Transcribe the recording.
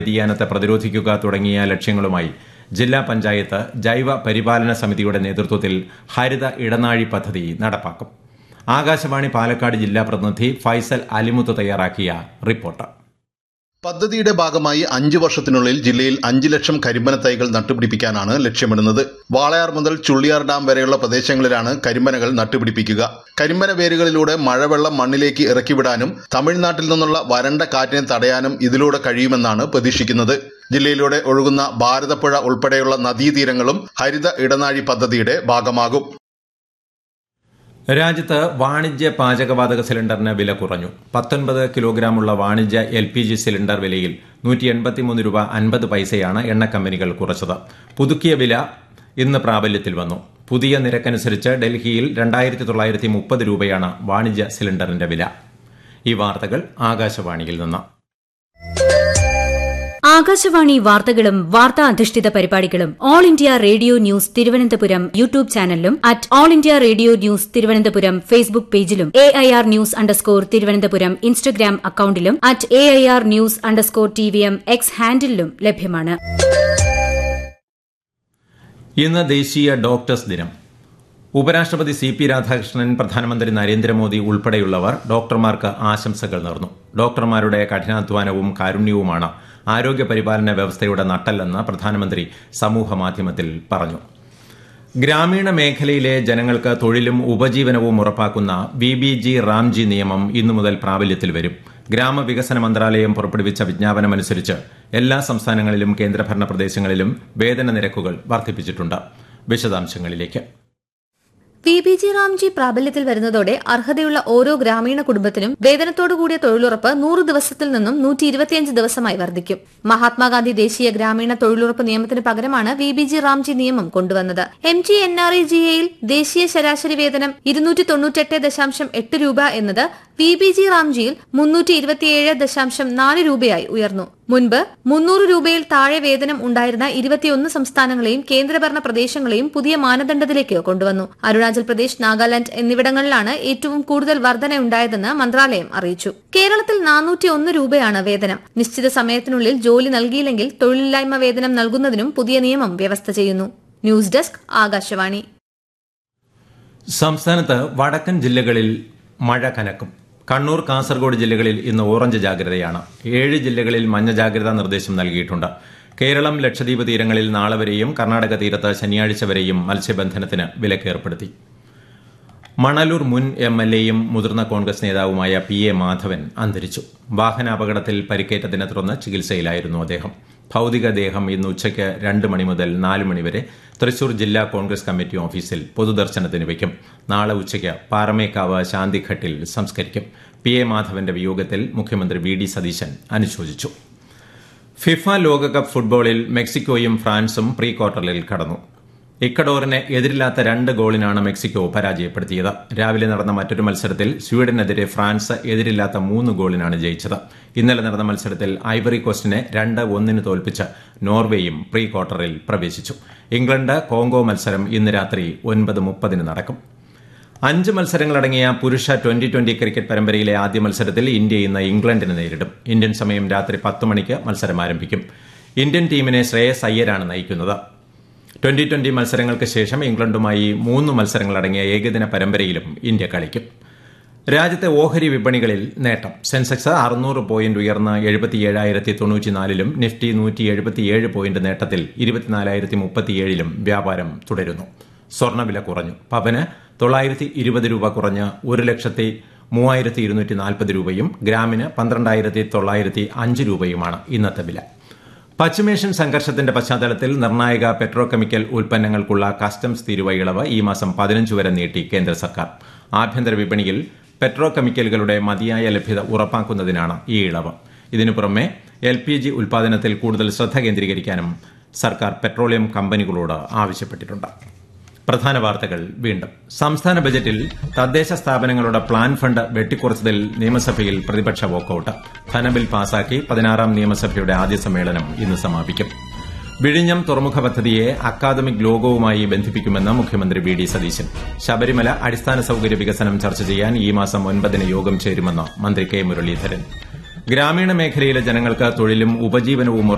വ്യതിയാനത്തെ പ്രതിരോധിക്കുക തുടങ്ങിയ ലക്ഷ്യങ്ങളുമായി ജില്ലാ പഞ്ചായത്ത് ജൈവ പരിപാലന സമിതിയുടെ നേതൃത്വത്തിൽ ഹരിത ഇടനാഴി പദ്ധതി നടപ്പാക്കും ആകാശവാണി പാലക്കാട് ജില്ലാ പ്രതിനിധി ഫൈസൽ അലിമുത്ത് തയ്യാറാക്കിയ റിപ്പോർട്ട് പദ്ധതിയുടെ ഭാഗമായി അഞ്ചു വർഷത്തിനുള്ളിൽ ജില്ലയിൽ അഞ്ചു ലക്ഷം കരിമ്പന തൈകൾ നട്ടുപിടിപ്പിക്കാനാണ് ലക്ഷ്യമിടുന്നത് വാളയാർ മുതൽ ചുള്ളിയാർ ഡാം വരെയുള്ള പ്രദേശങ്ങളിലാണ് കരിമ്പനകൾ നട്ടുപിടിപ്പിക്കുക കരിമ്പന വേരുകളിലൂടെ മഴവെള്ളം മണ്ണിലേക്ക് ഇറക്കിവിടാനും തമിഴ്നാട്ടിൽ നിന്നുള്ള വരണ്ട കാറ്റിനെ തടയാനും ഇതിലൂടെ കഴിയുമെന്നാണ് പ്രതീക്ഷിക്കുന്നത് ജില്ലയിലൂടെ ഒഴുകുന്ന ഭാരതപ്പുഴ ഉൾപ്പെടെയുള്ള നദീതീരങ്ങളും ഹരിത ഇടനാഴി പദ്ധതിയുടെ ഭാഗമാകും രാജ്യത്ത് വാണിജ്യ പാചകവാതക സിലിണ്ടറിന് വില കുറഞ്ഞു പത്തൊൻപത് കിലോഗ്രാമുള്ള വാണിജ്യ എൽ പി ജി സിലിണ്ടർ വിലയിൽ നൂറ്റി എൺപത്തിമൂന്ന് രൂപ അൻപത് പൈസയാണ് എണ്ണ കമ്പനികൾ കുറച്ചത് പുതുക്കിയ വില ഇന്ന് പ്രാബല്യത്തിൽ വന്നു പുതിയ നിരക്കനുസരിച്ച് ഡൽഹിയിൽ രണ്ടായിരത്തി തൊള്ളായിരത്തി മുപ്പത് രൂപയാണ് വാണിജ്യ സിലിണ്ടറിന്റെ വില ഈ വാർത്തകൾ ആകാശവാണിയിൽ നിന്ന് ആകാശവാണി വാർത്തകളും വാർത്താ അധിഷ്ഠിത പരിപാടികളും all India radio news Thiruvananthapuram YouTube ചാനലിലും at all India radio news Thiruvananthapuram Facebook പേജിലും A I R news underscore Thiruvananthapuram Instagram അക്കൌണ്ടിലും at A I R news underscore T V M X ഹാൻഡിലും ലഭ്യമാണ് ഇന്ന് ദേശീയ ഡോക്ടേഴ്സ് ദിനം ഉപരാഷ്ട്രപതി സി പി രാധാകൃഷ്ണൻ പ്രധാനമന്ത്രി നരേന്ദ്രമോദി ഉൾപ്പെടെയുള്ളവർ ഡോക്ടർമാർക്ക് ആശംസകൾ നേർന്നു ഡോക്ടർമാരുടെ കഠിനാധ്വാനവും കാരുണ്യവുമാണ് ആരോഗ്യ പരിപാലന വ്യവസ്ഥയുടെ നട്ടല്ലെന്ന് പ്രധാനമന്ത്രി സമൂഹമാധ്യമത്തിൽ പറഞ്ഞു ഗ്രാമീണ മേഖലയിലെ ജനങ്ങൾക്ക് തൊഴിലും ഉപജീവനവും ഉറപ്പാക്കുന്ന ബി ബി ജി റാംജി നിയമം ഇന്നു മുതൽ പ്രാബല്യത്തിൽ വരും ഗ്രാമവികസന മന്ത്രാലയം പുറപ്പെടുവിച്ച വിജ്ഞാപനമനുസരിച്ച് എല്ലാ സംസ്ഥാനങ്ങളിലും കേന്ദ്രഭരണ പ്രദേശങ്ങളിലും വേതന നിരക്കുകൾ വർദ്ധിപ്പിച്ചിട്ടുണ്ട് വിശദാംശങ്ങളിലേക്ക് വി ബി ജി റാംജി പ്രാബല്യത്തിൽ വരുന്നതോടെ അർഹതയുള്ള ഓരോ ഗ്രാമീണ കുടുംബത്തിനും വേതനത്തോടുകൂടിയ തൊഴിലുറപ്പ് നൂറ് ദിവസത്തിൽ നിന്നും നൂറ്റി ഇരുപത്തിയഞ്ച് ദിവസമായി വർദ്ധിക്കും മഹാത്മാഗാന്ധി ദേശീയ ഗ്രാമീണ തൊഴിലുറപ്പ് നിയമത്തിന് പകരമാണ് വി ബി ജി റാംജി നിയമം കൊണ്ടുവന്നത് M G N R E G എയിൽ ദേശീയ ശരാശരി വേതനം ഇരുന്നൂറ്റി തൊണ്ണൂറ്റെട്ട് ദശാംശം എട്ട് രൂപ എന്നത് വി ബി ജി റാംജിയിൽ മുന്നൂറ്റി ഇരുപത്തിയേഴ് ദശാംശം നാല് രൂപയായി ഉയർന്നു മുൻപ് മുന്നൂറ് രൂപയിൽ താഴെ വേതനം ഉണ്ടായിരുന്ന ഇരുപത്തിയൊന്ന് സംസ്ഥാനങ്ങളെയും കേന്ദ്രഭരണ പ്രദേശങ്ങളെയും പുതിയ മാനദണ്ഡത്തിലേക്ക് കൊണ്ടുവന്നു അരുണാചൽ പ്രദേശ് നാഗാലാന്റ് എന്നിവിടങ്ങളിലാണ് ഏറ്റവും കൂടുതൽ വർധനയുണ്ടായതെന്ന് മന്ത്രാലയം അറിയിച്ചു കേരളത്തിൽ നാനൂറ്റി ഒന്ന് രൂപയാണ് വേതനം നിശ്ചിത സമയത്തിനുള്ളിൽ ജോലി നൽകിയില്ലെങ്കിൽ തൊഴിലില്ലായ്മ വേതനം നൽകുന്നതിനും പുതിയ നിയമം വ്യവസ്ഥ ചെയ്യുന്നു ന്യൂസ് ഡെസ്ക് ആകാശവാണി സംസ്ഥാനത്ത് വടക്കൻ ജില്ലകളിൽ മഴ കനക്കും കണ്ണൂർ കാസർഗോഡ് ജില്ലകളിൽ ഇന്ന് ഓറഞ്ച് ജാഗ്രതയാണ് ഏഴ് ജില്ലകളിൽ മഞ്ഞ ജാഗ്രതാ നിർദ്ദേശം നൽകിയിട്ടുണ്ട് കേരളം ലക്ഷദ്വീപ് തീരങ്ങളിൽ നാളെ വരെയും കർണാടക തീരത്ത് ശനിയാഴ്ച വരെയും മത്സ്യബന്ധനത്തിന് വിലക്കേർപ്പെടുത്തി മണലൂർ മുൻ എം എൽ എയും മുതിർന്ന കോൺഗ്രസ് നേതാവുമായ പി എ മാധവൻ അന്തരിച്ചു വാഹനാപകടത്തിൽ പരിക്കേറ്റതിനെ തുടർന്ന് ചികിത്സയിലായിരുന്നു അദ്ദേഹം ഭൌതികദേഹം ഇന്ന് ഉച്ചയ്ക്ക് രണ്ട് മണി മുതൽ നാല് മണിവരെ തൃശൂർ ജില്ലാ കോൺഗ്രസ് കമ്മിറ്റി ഓഫീസിൽ പൊതുദർശനത്തിന് വയ്ക്കും നാളെ ഉച്ചയ്ക്ക് പാറമേക്കാവ് ശാന്തിഘട്ടിൽ സംസ്കരിക്കും പി എ മാധവന്റെ വിയോഗത്തിൽ മുഖ്യമന്ത്രി വി ഡി സതീശൻ അനുശോചിച്ചു ഫിഫ ലോകകപ്പ് ഫുട്ബോളിൽ മെക്സിക്കോയും ഫ്രാൻസും പ്രീ ക്വാർട്ടറിൽ കടന്നു ഇക്കഡോറിനെ എതിരില്ലാത്ത രണ്ട് ഗോളിനാണ് മെക്സിക്കോ പരാജയപ്പെടുത്തിയത് രാവിലെ നടന്ന മറ്റൊരു മത്സരത്തിൽ സ്വീഡനെതിരെ ഫ്രാൻസ് എതിരില്ലാത്ത മൂന്ന് ഗോളിനാണ് ജയിച്ചത് ഇന്നലെ നടന്ന മത്സരത്തിൽ ഐവറി കോസ്റ്റിനെ രണ്ട് ഒന്നിന് തോൽപ്പിച്ച് നോർവേയും പ്രീ ക്വാർട്ടറിൽ പ്രവേശിച്ചു ഇംഗ്ലണ്ട് കോങ്കോ മത്സരം ഇന്ന് രാത്രി ഒൻപത് മുപ്പതിന് നടക്കും അഞ്ച് മത്സരങ്ങളടങ്ങിയ പുരുഷ ട്വന്റി ട്വന്റി ക്രിക്കറ്റ് പരമ്പരയിലെ ആദ്യ മത്സരത്തിൽ ഇന്ത്യ ഇന്ന് ഇംഗ്ലണ്ടിനെ നേരിടും ഇന്ത്യൻ സമയം രാത്രി പത്ത് മണിക്ക് മത്സരം ആരംഭിക്കും ഇന്ത്യൻ ടീമിനെ ശ്രേയസ് അയ്യരാണ് നയിക്കുന്നത് ട്വന്റി ട്വന്റി മത്സരങ്ങൾക്ക് ശേഷം ഇംഗ്ലണ്ടുമായി മൂന്ന് മത്സരങ്ങളടങ്ങിയ ഏകദിന പരമ്പരയിലും ഇന്ത്യ കളിക്കും രാജ്യത്തെ ഓഹരി വിപണികളിൽ നേട്ടം സെൻസെക്സ് അറുന്നൂറ് പോയിന്റ് ഉയർന്ന് എഴുപത്തിയേഴായിരത്തി തൊണ്ണൂറ്റിനാലിലും നിഫ്റ്റി നൂറ്റി എഴുപത്തിയേഴ് പോയിന്റ് നേട്ടത്തിൽ ഇരുപത്തിനാലായിരത്തി മുപ്പത്തിയേഴിലും വ്യാപാരം തുടരുന്നു സ്വർണ്ണവില കുറഞ്ഞു പവന് തൊള്ളായിരത്തി ഇരുപത് രൂപ കുറഞ്ഞ് ഒരു ലക്ഷത്തി മൂവായിരത്തി ഇരുന്നൂറ്റി നാൽപ്പത് രൂപയും ഗ്രാമിന് പന്ത്രണ്ടായിരത്തി തൊള്ളായിരത്തി അഞ്ച് രൂപയുമാണ് ഇന്നത്തെ വില പശ്ചിമേഷ്യൻ സംഘർഷത്തിന്റെ പശ്ചാത്തലത്തിൽ നിർണായക പെട്രോ കെമിക്കൽ ഉൽപ്പന്നങ്ങൾക്കുള്ള കസ്റ്റംസ് തീരുവ ഇളവ് ഈ മാസം പതിനഞ്ച് വരെ നീട്ടി കേന്ദ്ര സർക്കാർ ആഭ്യന്തര വിപണിയിൽ പെട്രോ കെമിക്കലുകളുടെ മതിയായ ലഭ്യത ഉറപ്പാക്കുന്നതിനാണ് ഈ ഇളവ് ഇതിനു പുറമെ എൽ പി ജി ഉൽപാദനത്തിൽ കൂടുതൽ ശ്രദ്ധ കേന്ദ്രീകരിക്കാനും സർക്കാർ പെട്രോളിയം കമ്പനികളോട് ആവശ്യപ്പെട്ടിട്ടുണ്ട് പ്രധാന വാർത്തകൾ വീണ്ടും സംസ്ഥാന ബജറ്റിൽ തദ്ദേശ സ്ഥാപനങ്ങളുടെ പ്ലാൻ ഫണ്ട് വെട്ടിക്കുറച്ചതിൽ നിയമസഭയിൽ പ്രതിപക്ഷ വോക്കൌട്ട് ധനബിൽ പാസാക്കി പതിനാറാം നിയമസഭയുടെ ആദ്യ സമ്മേളനം ഇന്ന് സമാപിക്കും വിഴിഞ്ഞം തുറമുഖ പദ്ധതിയെ അക്കാദമിക് ലോകവുമായി ബന്ധിപ്പിക്കുമെന്ന് മുഖ്യമന്ത്രി വി ഡി സതീശൻ ശബരിമല അടിസ്ഥാന സൌകര്യ വികസനം ചർച്ച ചെയ്യാൻ ഈ മാസം ഒൻപതിന് യോഗം ചേരുമെന്ന് മന്ത്രി കെ മുരളീധരൻ ഗ്രാമീണ മേഖലയിലെ ജനങ്ങൾക്ക് തൊഴിലും ഉപജീവനവും